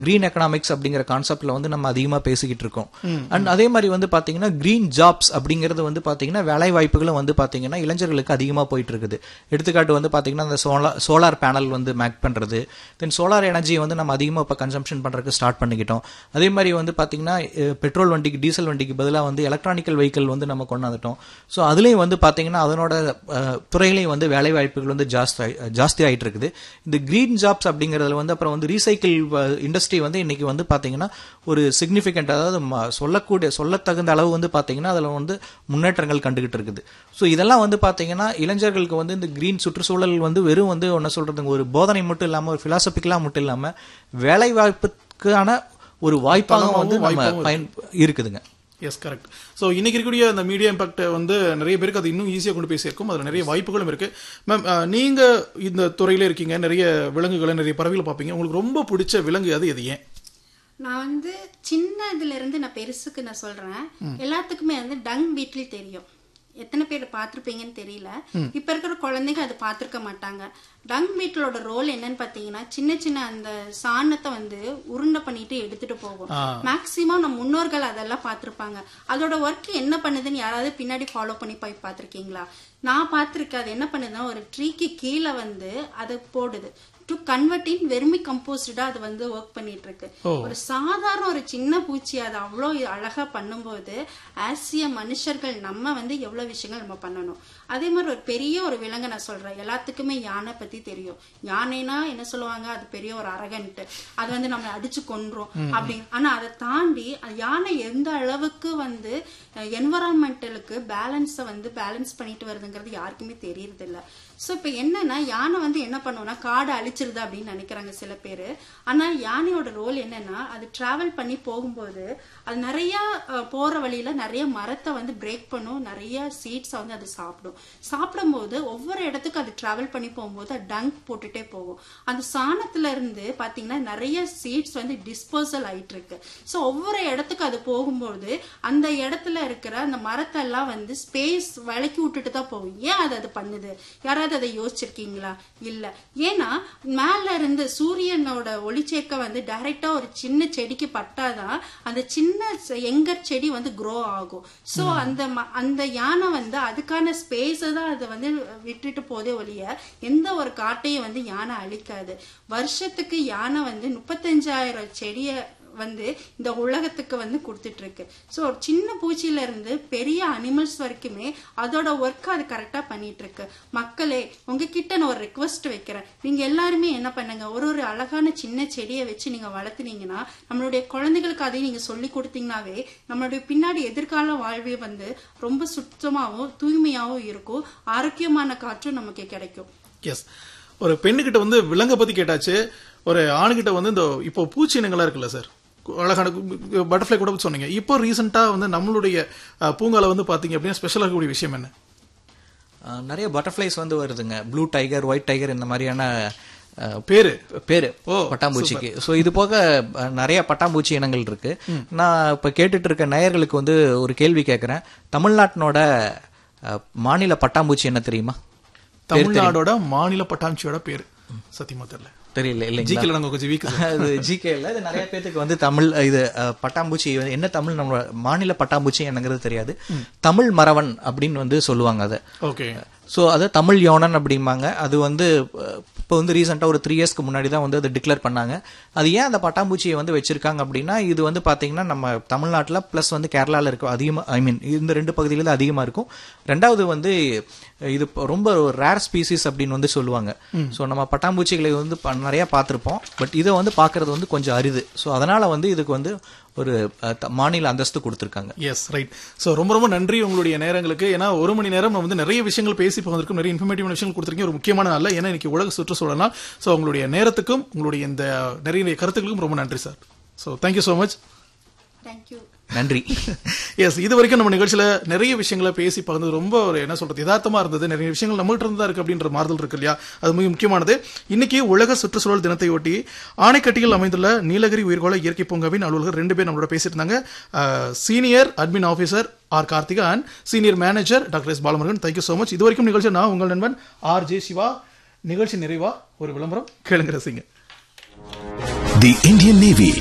green economics அப்படிங்கிற கான்செப்ட்ல வந்து நம்ம அதிகமா பேசிக்கிட்டு இருக்கோம் அண்ட் அதே மாதிரி வந்து பாத்தீங்கன்னா கிரீன் ஜாப்ஸ் அப்படிங்கிறது வந்து பாத்தீங்கன்னா வேலை வாய்ப்புகளும் வந்து பாத்தீங்கன்னா இளைஞர்களுக்கு அதிகமா போயிட்டு இருக்குது எடுத்துக்காட்டு வந்து பாத்தீங்கன்னா அந்த சோலார் சோலார் பேனல் வந்து மேக் பண்றது தென் சோலார் எனர்ஜியை வந்து நம்ம அதிகமா இப்ப கன்சம்ஷன் பண்றதுக்கு ஸ்டார்ட் பண்ணிக்கிட்டோம் அதே மாதிரி வந்து பாத்தீங்கன்னா அஹ், பெட்ரோல் வண்டிக்கு டீசல் வண்டிக்கு பதிலா வந்து எலக்ட்ரானிக்கல் வெஹிக்கிள் வந்து நம்ம கொண்டு வந்துட்டோம் ஸோ அதுலயும் வந்து பாத்தீங்கன்னா அதனோட அஹ், துறையிலையும் வந்து வேலை வாய்ப்புகள் வந்து ஜாஸ்தி ஜாஸ்தி ஆயிட்டு இருக்குது இந்த கிரீன் ஜாப்ஸ் அப்படிங்கறதுல வந்து அப்புறம் வந்து ரீசைக்கிள் இண்டஸ்ட்ரி வந்து இன்னைக்கு வந்து பாத்தீங்கன்னா ஒரு சிக்னிஃபிகண்ட் அதாவது ம- சொல்லக்கூடிய சொல்லத்தகுந்த அளவு வந்து பாத்தீங்கன்னா அதுல வந்து முன்னேற்றங்கள் கண்டுகிட்டு இருக்குது ஸோ இதெல்லாம் வந்து பாத்தீங்கன்னா இளைஞர்களுக்கு வந்து இந்த கிரீன் சுற்றுச்சூழல் வந்து வெறும் வந்து என்ன சொல்றதுங்க ஒரு போதனை மட்டும் இல்லாம ஒரு பிலாசபிக்கலா மட்டும் இல்லாம வேலை வாய்ப்புக்கான ஒரு வாய்ப்பாக வந்து நம்ம வாய்ப்பாகவும் பயன் இருக்குதுங்க எஸ் கரெக்ட் ஸோ இன்னைக்கு இருக்கக்கூடிய அந்த மீடியா இம்பாக்ட் வந்து நிறைய பேருக்கு அது இன்னும் ஈஸியாக கொண்டு போய் சேர்க்கும் அதில் நிறைய வாய்ப்புகளும் இருக்கு மேம் நீங்க இந்த துறையில இருக்கீங்க நிறைய விலங்குகளை நிறைய பறவைகளை பார்ப்பீங்க உங்களுக்கு ரொம்ப பிடிச்ச விலங்கு அது எது ஏன் நான் வந்து சின்னதுல இருந்து நான் பெருசுக்கு நான் சொல்றேன் எல்லாத்துக்குமே வந்து டங் வீட்டில் தெரியும் எத்தனை பேர் பார்த்துருப்பீங்கன்னு தெரியல இப்ப இருக்கிற குழந்தைங்க அதை பார்த்துருக்க மாட்டாங்க டங் வீட்டிலோட ரோல் என்னன்னு பார்த்தீங்கன்னா சின்ன சின்ன அந்த சாணத்தை வந்து உருண்டை பண்ணிட்டு எடுத்துட்டு போகும் மேக்சிமம் நம்ம முன்னோர்கள் அதெல்லாம் பார்த்துருப்பாங்க அதோட ஒர்க் என்ன பண்ணுதுன்னு யாராவது பின்னாடி ஃபாலோ பண்ணி போய் பார்த்துருக்கீங்களா நான் பார்த்துருக்கேன் அது என்ன பண்ணுதுன்னா ஒரு ட்ரீக்கு கீழே வந்து அதை போடுது டு கன்வெர்ட் இன் வெர்மி கம்போஸ்டா அது வந்து ஒர்க் பண்ணிட்டு இருக்கு ஒரு சாதாரண ஒரு சின்ன பூச்சி அது அவ்வளோ அழகா பண்ணும்போது ஆசிய மனுஷர்கள் நம்ம வந்து எவ்வளவு விஷயங்கள் நம்ம பண்ணணும் அதே மாதிரி ஒரு பெரிய ஒரு விலங்கை நான் சொல்றேன் எல்லாத்துக்குமே யானை பத்தி தெரியும் யானைனா என்ன சொல்லுவாங்க அது பெரிய ஒரு அரகன்ட்டு அது வந்து நம்மளை அடிச்சு கொன்றும் அப்படி ஆனா அதை தாண்டி அது யானை எந்த அளவுக்கு வந்து என்வரான்மெண்டலுக்கு பேலன்ஸை வந்து பேலன்ஸ் பண்ணிட்டு வருதுங்கிறது யாருக்குமே தெரியறது இல்ல ஸோ இப்போ என்னன்னா யானை வந்து என்ன பண்ணுவோம்னா காடை அழிச்சிருது அப்படின்னு நினைக்கிறாங்க சில பேர் ஆனா யானையோட ரோல் என்னன்னா அது டிராவல் பண்ணி போகும்போது அது நிறைய அஹ், போற வழியில நிறைய மரத்தை வந்து பிரேக் பண்ணும் நிறைய சீட்ஸை வந்து அது சாப்பிடும் சாப்பிடும்போது ஒவ்வொரு இடத்துக்கு அது டிராவல் பண்ணி போகும்போது அது டங்க் போட்டுட்டே போகும் அந்த சாணத்துல இருந்து பாத்தீங்கன்னா நிறைய சீட்ஸ் வந்து டிஸ்போசல் ஆயிட்டு இருக்கு ஸோ ஒவ்வொரு இடத்துக்கு அது போகும்போது அந்த இடத்துல இருக்கிற அந்த மரத்தை எல்லாம் வந்து ஸ்பேஸ் விலக்கி விட்டுட்டு தான் போகும் ஏன் அது அது பண்ணுது யாராவது அதை யோசிச்சிருக்கீங்களா இல்ல ஏன்னா மேல இருந்து சூரியனோட ஒளிச்சேக்க வந்து டைரக்டா ஒரு சின்ன செடிக்கு பட்டாதான் அந்த சின்ன எங்கர் செடி வந்து க்ரோ ஆகும் சோ அந்த ம- அந்த யானை வந்து அதுக்கான ஸ்பேஸ் தான் அதை வந்து விட்டுட்டு போதே ஒழிய எந்த ஒரு காட்டையும் வந்து யானை அழிக்காது வருஷத்துக்கு யானை வந்து முப்பத்தஞ்சாயிரம் செடியை வந்து இந்த உலகத்துக்கு வந்து கொடுத்துட்டு இருக்கு ஸோ ஒரு சின்ன பூச்சியில இருந்து பெரிய அனிமல்ஸ் வரைக்குமே அதோட ஒர்க் அது கரெக்டா பண்ணிட்டு இருக்கு மக்களே உங்ககிட்ட நான் ஒரு ரெக்வஸ்ட் வைக்கிறேன் நீங்க எல்லாருமே என்ன பண்ணுங்க ஒரு ஒரு அழகான சின்ன செடியை வச்சு நீங்க வளர்த்துனீங்கன்னா நம்மளுடைய குழந்தைகளுக்கு அதையும் நீங்க சொல்லி கொடுத்தீங்கன்னாவே நம்மளுடைய பின்னாடி எதிர்கால வாழ்வே வந்து ரொம்ப சுத்தமாகவும் தூய்மையாகவும் இருக்கும் ஆரோக்கியமான காற்றும் நமக்கு கிடைக்கும் எஸ் ஒரு பெண்ணுகிட்ட வந்து விலங்கை பத்தி கேட்டாச்சு ஒரு ஆணுகிட்ட வந்து இந்த இப்போ பூச்சி இனங்களா இருக்குல்ல சார் அழகான பட்டர்ஃப்ளை கூட பத்தி சொன்னீங்க இப்போ ரீசெண்டா வந்து நம்மளுடைய அஹ், பூங்கால வந்து பாத்தீங்க அப்படின்னா ஸ்பெஷலாக இருக்கக்கூடிய விஷயம் என்ன அஹ், நிறைய பட்டர்ஃப்ளைஸ் வந்து வருதுங்க ப்ளூ டைகர் ஒயிட் டைகர் இந்த மாதிரியான அஹ், பேரு பேரு ஓ, பட்டாம்பூச்சிக்கு சோ இது போக அஹ், நிறைய பட்டாம்பூச்சி இனங்கள் இருக்கு நான் இப்ப கேட்டுட்டு இருக்க நேயர்களுக்கு வந்து ஒரு கேள்வி கேட்கறேன் தமிழ்நாட்டினோட அஹ், மாநில பட்டாம்பூச்சி என்ன தெரியுமா தமிழ்நாடோட மாநில பட்டாம்பூச்சியோட பேரு சத்தியமா தெரியல தெரியல இல்லைங்களா ஜிக்கில நாங்க கொஞ்சம் வீக் அது ஜிகே இல்ல இது நிறைய பேத்துக்கு வந்து தமிழ் இது அஹ், பட்டாம்பூச்சி வந்து என்ன தமிழ் நம்ம மாநில பட்டாம்பூச்சி என்னங்கிறது தெரியாது தமிழ் மறவன் அப்படின்னு வந்து சொல்லுவாங்க அதை ஓகே ஸோ அது தமிழ் யோனன் அப்படிம்பாங்க அது வந்து இப்போ வந்து ரீசெண்டாக ஒரு த்ரீ இயர்ஸ்க்கு முன்னாடி தான் வந்து அதை டிக்ளேர் பண்ணாங்க அது ஏன் அந்த பட்டாம்பூச்சியை வந்து வச்சிருக்காங்க அப்படின்னா இது வந்து பார்த்தீங்கன்னா நம்ம தமிழ்நாட்டில் ப்ளஸ் வந்து கேரளாவில் இருக்கும் அதிகமாக ஐ மீன் இந்த ரெண்டு பகுதியில் தான் அதிகமாக இருக்கும் ரெண்டாவது வந்து இது இப்போ ரொம்ப ரேர் ஸ்பீசிஸ் அப்படின்னு வந்து சொல்லுவாங்க ஸோ நம்ம பட்டாம்பூச்சிகளை வந்து ப- நிறைய பார்த்துருப்போம் பட் இதை வந்து பார்க்கறது வந்து கொஞ்சம் அரிது ஸோ அதனால வந்து இதுக்கு வந்து ஒரு அஹ், த- மாநில அந்தஸ்து கொடுத்துருக்காங்க எஸ் ரைட் சோ ரொம்ப ரொம்ப நன்றி உங்களுடைய நேரங்களுக்கு ஏன்னா ஒரு மணி நேரம் நம்ம வந்து நிறைய விஷயங்கள் பேசி போவதற்கும் நிறைய இன்ஃபர்மேட்டிவான விஷயங்கள் கொடுத்துருக்கீங்க ஒரு முக்கியமான நாள் ஏன்னா இன்னைக்கு உலக சுற்றுச்சூழல் நாள் சோ உங்களுடைய நேரத்துக்கும் உங்களுடைய இந்த நிறைய நிறைய கருத்துக்களுக்கும் ரொம்ப நன்றி sir so thank you so much thank you நன்றி எஸ் இது வரைக்கும் நம்ம நிகழ்ச்சியில நிறைய விஷயங்களை பேசி பகிர்ந்தது ரொம்ப ஒரு என்ன சொல்றது யதார்த்தமா இருந்தது நிறைய விஷயங்கள் நம்மகிட்ட இருந்தா இருக்கு அப்படின்ற மாறுதல் இருக்கு இல்லையா அது மிக முக்கியமானது இன்னைக்கு உலக சுற்றுச்சூழல் தினத்தை ஒட்டி ஆணைக்கட்டியில் அமைந்துள்ள நீலகிரி உயிர்கோள இயற்கை பூங்காவின் அலுவலர்கள் ரெண்டு பேர் நம்மளோட பேசிட்டு இருந்தாங்க senior admin officer R Karthika and senior manager doctor S Balamurugan thank you so much இது வரைக்கும் நிகழ்ச்சி நான் உங்கள் நண்பன் ஆர் ஜே சிவா நிகழ்ச்சி நிறைவா ஒரு விளம்பரம் கேளுங்க ரசிங்க The Indian Navy